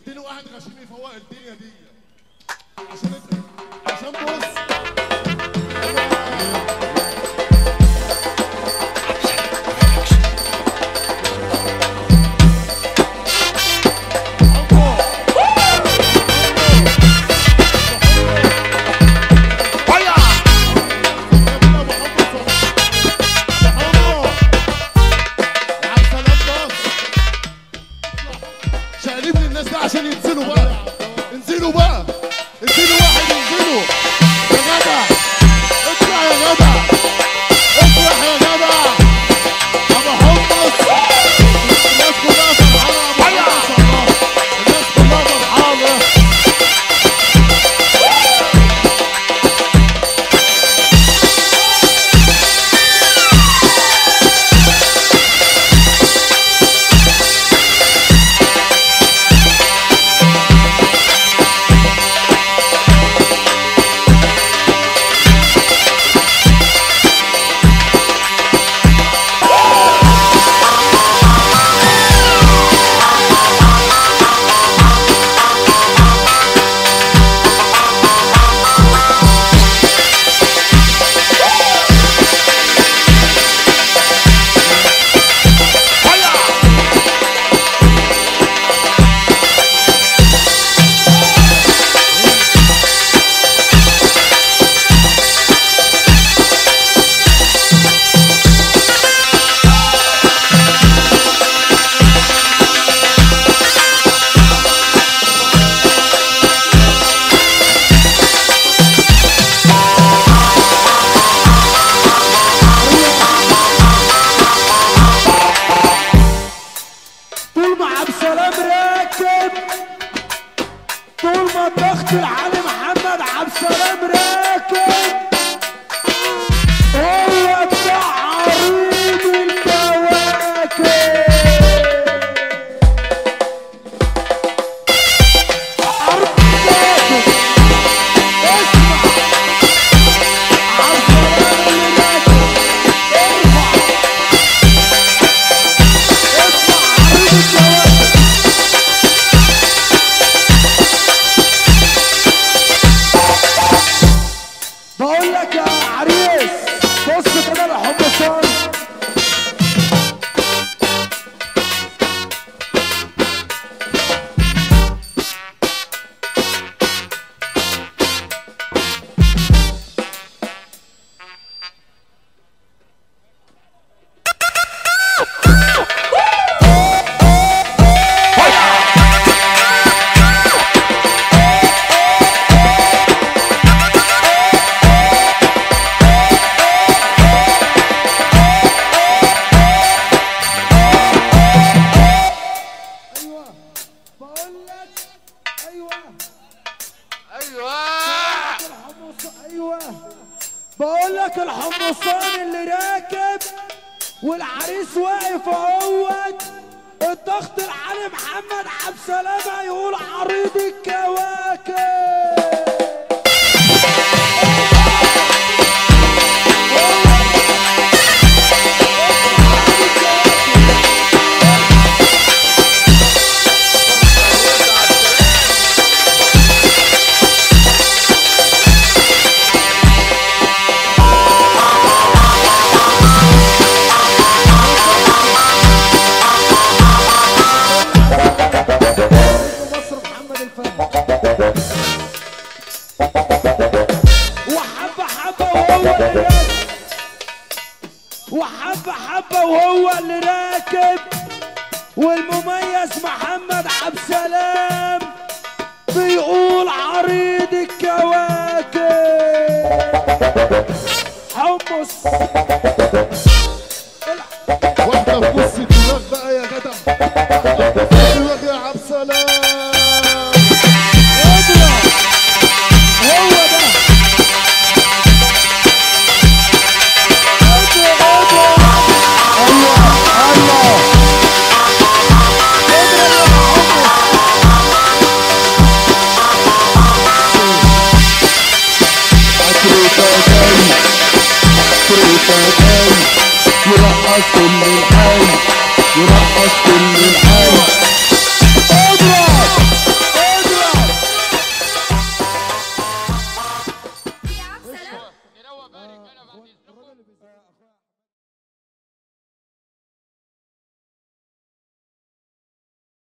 اديني واحد غشيم يفوق الدنيا دي عشان عشان بص شقلب لي الناس ده عشان ينزلوا بقى انزلوا بقى انزلوا واحد انزلوا يا جدع اطلع يا جدع اطلع يا جدع ابو حمص الناس كلها فرحانه يا ابو حمص والله الناس كلها فرحانه طول ما عبد السلام راكب طول ما الضغط العالي محمد عبد السلام راكب هو بتاع عريض الكواكب عرض الكواكب اسمع عبد السلام اللي راكب ارفع اسمع عريض الكواكب بقول لك يا عريس بص كده لحمصان ايوه بقول لك ايوه ايوه الحمص ايوه بقول لك الحمصان اللي راكب والعريس واقف اهوت الضغط العالي محمد عبد السلام هيقول عريض الكواكب مصر محمد الفهد وحبة حبة وهو اللي راكب وحبة حبة وهو اللي راكب والمميز محمد عبد السلام بيقول عريض الكواكب حمص واحدة في نص الدماغ بقى يا جدع واحدة في نص الدماغ يا عبد السلام اضرب هو ده اضرب اضرب الله الله اضرب يا محمد عطرتكاي عطرتكاي يرقص كل الحي يرقص كل الحي بعد الراجل اللي اذنكم بيزعق